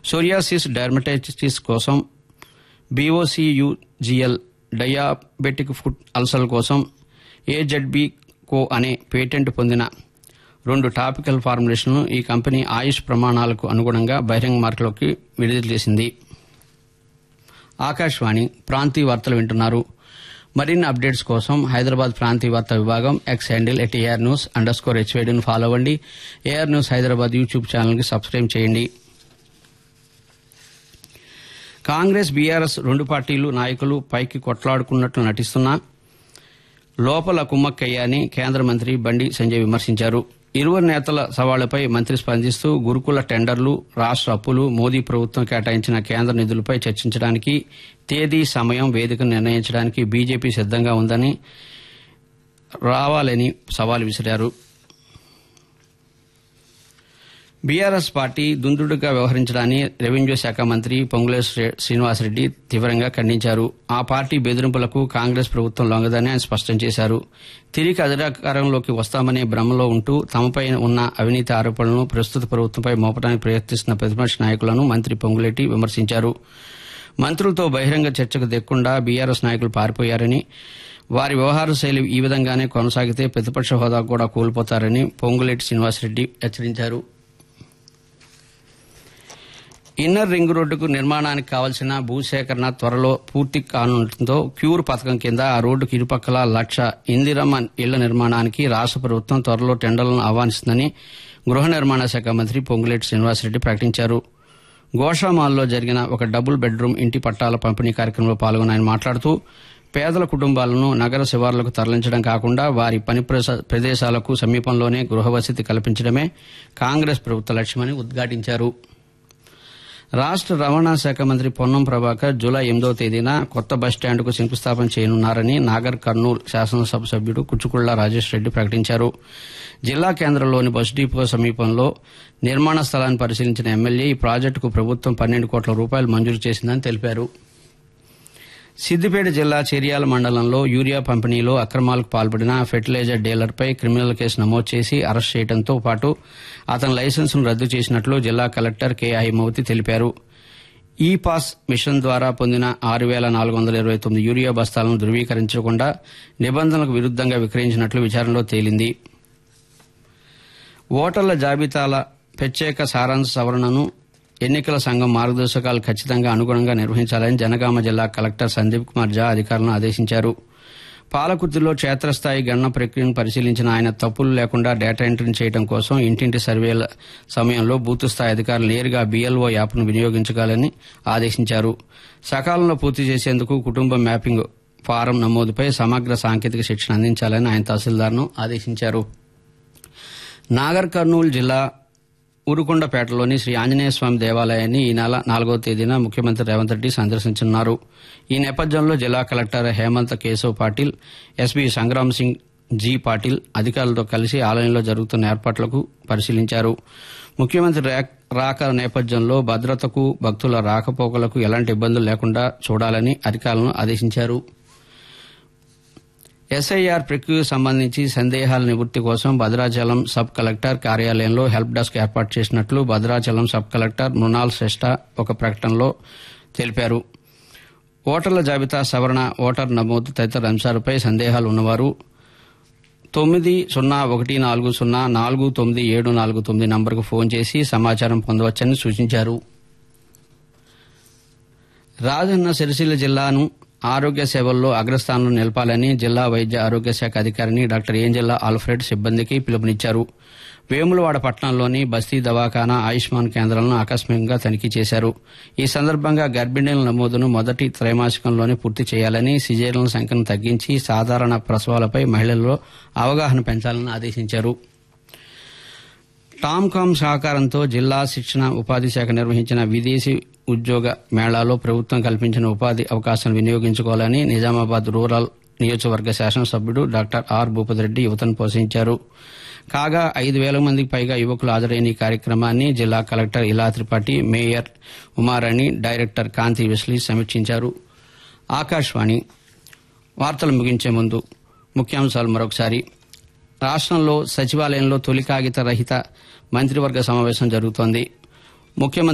psoriasis dermatitis కోసం బీఓసీయూజీఎల్ diabetic food ulcer కోసం ఏజెడ్బి కో అనే పేటెంట్ పొందిన రెండు టాపికల్ ఫార్ములేషన్లను ఈ కంపెనీ ఆయుష్ ప్రమాణాలకు అనుగుణంగా బహిరంగ మార్కెట్లోకి విడుదల చేసింది ఆకాశవాణి ప్రాంతీయ వార్తలు వింటున్నారు మరిన్ని అప్డేట్స్ కోసం హైదరాబాద్ ప్రాంతీయ వార్తా విభాగం X handle at AIR news underscore హెచ్వేడిని ఫాలో అవ్వండి ఏఆర్ న్యూస్ హైదరాబాద్ యూట్యూబ్ ఛానల్కి సబ్స్క్రైబ్ చేయండి కాంగ్రెస్ బీఆర్ఎస్ రెండు పార్టీలు నాయకులు పైకి కొట్లాడుకున్నట్లు నటిస్తున్నా లోపల కుమ్మక్కయ్యాని కేంద్ర మంత్రి బండి సంజయ్ విమర్శించారు ఇరువురు నేతల సవాళ్లపై మంత్రి స్పందిస్తూ గురుకుల టెండర్లు రాష్ట్ర అప్పులు మోదీ ప్రభుత్వం కేటాయించిన కేంద్ర నిధులపై చర్చించడానికి తేదీ సమయం వేదికను నిర్ణయించడానికి బీజేపీ సిద్దంగా ఉందని రావాలని సవాల్ విసిరారు బీఆర్ఎస్ పార్టీ దుందుడుగా వ్యవహరించడాన్ని రెవెన్యూ శాఖ మంత్రి పొంగులే శ్రీనివాసరెడ్డి తీవ్రంగా ఖండించారు ఆ పార్టీ బెదిరింపులకు కాంగ్రెస్ ప్రభుత్వం లొంగదని ఆయన స్పష్టం చేశారు తిరిగి అధికారంలోకి వస్తామనే భ్రమలో ఉంటూ తమపై ఉన్న అవినీతి ఆరోపణలను ప్రస్తుత ప్రభుత్వంపై మోపడానికి ప్రయత్నిస్తున్న ప్రతిపక్ష నాయకులను మంత్రి పొంగులేటి విమర్శించారు మంత్రులతో బహిరంగ చర్చకు దిక్కుండా బీఆర్ఎస్ నాయకులు పారిపోయారని వారి వ్యవహార శైలి ఈ విధంగానే కొనసాగితే ప్రతిపక్ష హోదా కూడా కోల్పోతారని పొంగులేటి శ్రీనివాసరెడ్డి హెచ్చరించారు ఇన్నర్ రింగ్ రోడ్డుకు నిర్మాణానికి కావలసిన భూసేకరణ త్వరలో పూర్తి కానుండటంతో క్యూర్ పథకం కింద ఆ రోడ్డుకు ఇరుపక్కల లక్ష ఇందిరమ్మ ఇళ్ల నిర్మాణానికి రాష్ట్ర ప్రభుత్వం త్వరలో టెండర్లను ఆహ్వానిస్తుందని గృహ నిర్మాణ శాఖ మంత్రి పొంగులేటి శ్రీనివాసరెడ్డి ప్రకటించారు గోషామాల్లో జరిగిన ఒక డబుల్ బెడ్రూమ్ ఇంటి పట్టాల పంపిణీ కార్యక్రమంలో పాల్గొన్న ఆయన మాట్లాడుతూ పేదల కుటుంబాలను నగర శివార్లకు తరలించడం కాకుండా వారి పని ప్రస- ప్రదేశాలకు సమీపంలోనే గృహవసతి కల్పించడమే కాంగ్రెస్ ప్రభుత్వ లక్ష్యమని ఉద్ఘాటించారు రాష్ట్ర రవాణా శాఖ మంత్రి పొన్నం ప్రభాకర్ జూలై ఎనిమిదవ తేదీన కొత్త బస్టాండ్కు శంకుస్థాపన చేయనున్నారని నాగర్ కర్నూలు శాసనసభ సభ్యుడు కుచుకుళ్ల రాజేష్ రెడ్డి ప్రకటించారు జిల్లా కేంద్రంలోని బస్ డిపో సమీపంలో నిర్మాణ స్థలాన్ని పరిశీలించిన ఎమ్మెల్యే ఈ ప్రాజెక్టుకు ప్రభుత్వం పన్నెండు కోట్ల రూపాయలు మంజూరు చేసిందని తెలిపారు సిద్దిపేట జిల్లా చెరియాల మండలంలో యూరియా పంపిణీలో అక్రమాలకు పాల్పడిన ఫెర్టిలైజర్ డీలర్పై క్రిమినల్ కేసు నమోదు చేసి అరెస్ట్ చేయడంతో పాటు అతని లైసెన్సును రద్దు చేసినట్లు జిల్లా కలెక్టర్ కె హైమవతి తెలిపారు ఈ పాస్ మిషన్ ద్వారా పొందిన ఆరు వేల నాలుగు వందల ఇరవై తొమ్మిది యూరియా బస్తాలను ధృవీకరించకుండా నిబంధనలకు విరుద్దంగా విక్రయించినట్లు విచారణలో తేలింది ఓటర్ల జాబితాల ప్రత్యేక సారాంశ సవరణను ఎన్నికల సంఘం మార్గదర్శకాలు ఖచ్చితంగా అనుగుణంగా నిర్వహించాలని జనగామ జిల్లా కలెక్టర్ సందీప్ కుమార్ జా అధికారులను ఆదేశించారు పాలకుర్తిలో క్షేత్రస్థాయి గణన ప్రక్రియను పరిశీలించిన ఆయన తప్పులు లేకుండా డేటా ఎంట్రీ చేయడం కోసం ఇంటింటి సర్వేల సమయంలో బూత్ స్థాయి అధికారులు నేరుగా బీఎల్ఓ యాప్ను వినియోగించాలని ఆదేశించారు సకాలంలో పూర్తి చేసేందుకు కుటుంబ మ్యాపింగ్ ఫారం నమోదుపై సమగ్ర సాంకేతిక శిక్షణ అందించాలని ఆయన తహసీల్దార్ను ఆదేశించారు నాగర్ కర్నూలు జిల్లా ఊరుకొండపేటలోని శ్రీ ఆంజనేయ స్వామి దేవాలయాన్ని ఈ నెల నాలుగో తేదీన ముఖ్యమంత్రి రేవంత్ రెడ్డి సందర్శించనున్నారు ఈ నేపథ్యంలో జిల్లా collector Hemant Keshav Patil SP Sangram Singh G Patil అధికారులతో కలిసి ఆలయంలో జరుగుతున్న ఏర్పాట్లకు పరిశీలించారు ముఖ్యమంత్రి రా- రాక నేపథ్యంలో భద్రతకు భక్తుల రాకపోకలకు ఎలాంటి ఇబ్బందులు లేకుండా చూడాలని అధికారులను ఆదేశించారు ఎస్ఐఆర్ ప్రక్రియకు సంబంధించి సందేహాల నివృత్తి కోసం భద్రాచలం సబ్ కలెక్టర్ కార్యాలయంలో హెల్ప్ డెస్క్ ఏర్పాటు చేసినట్లు భద్రాచలం సబ్ కలెక్టర్ మృణాల్ శ్రేష్ఠ ఒక ప్రకటనలో తెలిపారు ఓటర్ల జాబితా సవరణ ఓటర్ నమోదు తదితర అంశాలపై సందేహాలు ఉన్నవారు తొమ్మిది సున్నా ఒకటి నాలుగు సున్నా నాలుగు తొమ్మిది ఏడు నాలుగు తొమ్మిది నంబర్కు ఫోన్ చేసి సమాచారం పొందవచ్చని సూచించారు రాజన్న సిరిసిల్ల జిల్లాను ఆరోగ్య సేవల్లో అగ్రస్థానంలో నిలపాలని జిల్లా వైద్య ఆరోగ్య శాఖ అధికారిని డాక్టర్ ఏంజెల్లా ఆల్ఫ్రెడ్ సిబ్బందికి పిలుపునిచ్చారు వేములవాడ పట్టణంలోని బస్తీ దవాఖానా ఆయుష్మాన్ కేంద్రాలను ఆకస్మికంగా తనిఖీ చేశారు ఈ సందర్భంగా గర్భిణీల నమోదును మొదటి త్రైమాసికంలోనే పూర్తి చేయాలని సిజేరియన్ల సంఖ్యను తగ్గించి సాధారణ ప్రసవాలపై మహిళల్లో అవగాహన పెంచాలని ఆదేశించారు టామ్కామ్ సహకారంతో జిల్లా శిక్షణ ఉపాధి శాఖ నిర్వహించిన విదేశీ ఉద్యోగ మేళాలో ప్రభుత్వం కల్పించిన ఉపాధి అవకాశాలను వినియోగించుకోవాలని నిజామాబాద్ రూరల్ నియోజకవర్గ శాసనసభ్యుడు డాక్టర్ ఆర్ భూపతిరెడ్డి యువతను పోషించారు కాగా ఐదు వేల మందికి పైగా యువకులు హాజరైన ఈ కార్యక్రమాన్ని జిల్లా collector Ila Tripathi mayor Umarani director Kanthi Wesley సమీక్షించారు ఆకాశవాణి వార్తలు ముగించే ముందు ముఖ్యాంశాలు మరొకసారి రాష్ట్రంలో సచివాలయంలో తొలి కాగిత రహిత మంత్రివర్గ సమావేశం జరుగుతోంది ముఖ్యమంత్రి